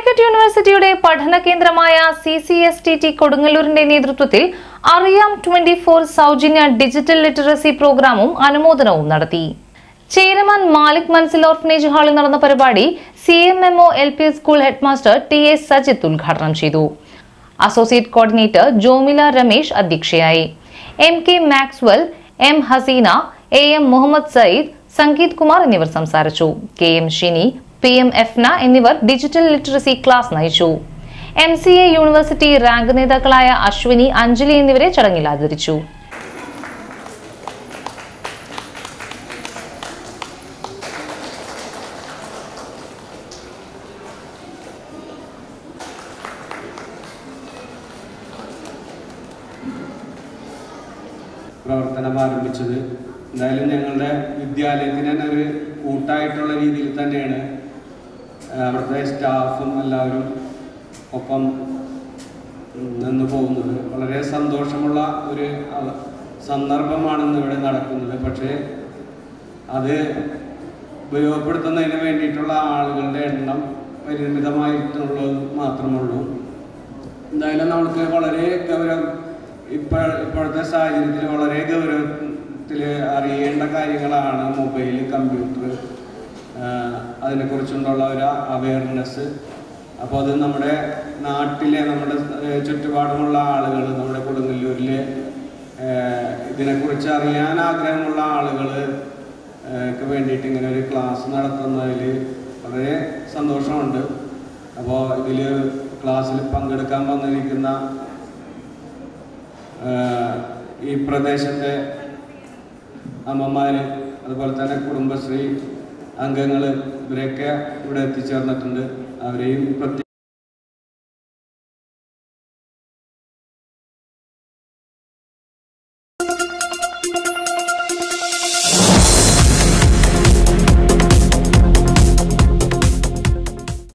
കാലിക്കറ്റ് യൂണിവേഴ്സിറ്റിയുടെ പഠന കേന്ദ്രമായ C C S T T കൊടുങ്ങല്ലൂരിന്റെ നേതൃത്വത്തിൽ അറിയാം ട്വന്റി ഫോർ സൗജന്യ ഡിജിറ്റൽ ലിറ്ററസി പ്രോഗ്രാമും അനുമോദനവും നടത്തി ചേരമാൻ മാലിക് മൻസിൽ ഓർഫനേജ് ഹാളിൽ നടന്ന പരിപാടി C M M O L P school headmaster T A Sajith ഉദ്ഘാടനം ചെയ്തു അസോസിയേറ്റ് കോർഡിനേറ്റർ ജോമില രമേശ് അധ്യക്ഷയായി M K Maxwell M Haseena A M Muhammad Sayyid Sangeeth Kumar എന്നിവർ സംസാരിച്ചു K M Shini P M Efna എന്നിവർ ഡിജിറ്റൽ ലിറ്ററസി ക്ലാസ് നയിച്ചു M C A university rank നേതാക്കളായ അശ്വിനി അഞ്ജലി എന്നിവരെ ചടങ്ങിൽ ആദരിച്ചു പ്രവർത്തനം ആരംഭിച്ചത് എന്തായാലും ഞങ്ങളുടെ വിദ്യാലയത്തിന് തന്നെ ഒരു കൂട്ടായിട്ടുള്ള രീതിയിൽ തന്നെയാണ് ആ, അവിടുത്തെ സ്റ്റാഫും എല്ലാവരും ഒപ്പം നിന്ന് പോകുന്നത് വളരെ സന്തോഷമുള്ള ഒരു അവ- സന്ദർഭമാണ് ഇന്ന് ഇവിടെ നടക്കുന്നത് പക്ഷേ അത് ഉപയോഗപ്പെടുത്തുന്നതിന് വേണ്ടിയിട്ടുള്ള ആളുകളുടെ എണ്ണം പരിമിതമായിട്ടുള്ളത് മാത്രമുള്ളൂ എന്തായാലും നമുക്ക് വളരെ ഗൗരവം ഇപ്പോൾ ഇപ്പോഴത്തെ സാഹചര്യത്തിൽ വളരെ ഗൗരവത്തിൽ അറിയേണ്ട കാര്യങ്ങളാണ് മൊബൈൽ കമ്പ്യൂട്ടർ അതിനെക്കുറിച്ചുള്ള ഒരു അവയർനെസ് അപ്പോൾ അത് നമ്മുടെ നാട്ടിലെ നമ്മുടെ ഏഹ്, ചുറ്റുപാടുമുള്ള ആളുകൾ നമ്മുടെ കൊടുങ്ങല്ലൂരിലെ ഏഹ്, ഇതിനെക്കുറിച്ച് അറിയാൻ ആഗ്രഹമുള്ള ആളുകൾ ക്ക് വേണ്ടിയിട്ട് ഇങ്ങനെ ഒരു ക്ലാസ് നടത്തുന്നതിൽ വളരെ സന്തോഷമുണ്ട് അപ്പോൾ ഇതിൽ ക്ലാസ്സിൽ പങ്കെടുക്കാൻ വന്നിരിക്കുന്ന ആഹ്, ഈ പ്രദേശത്തെ അമ്മമാർ അതുപോലെ തന്നെ കുടുംബശ്രീ അംഗങ്ങൾ ഇവരെയൊക്കെ ഇവിടെ എത്തിച്ചേർന്നിട്ടുണ്ട് അവരെയും പ്രത്യേക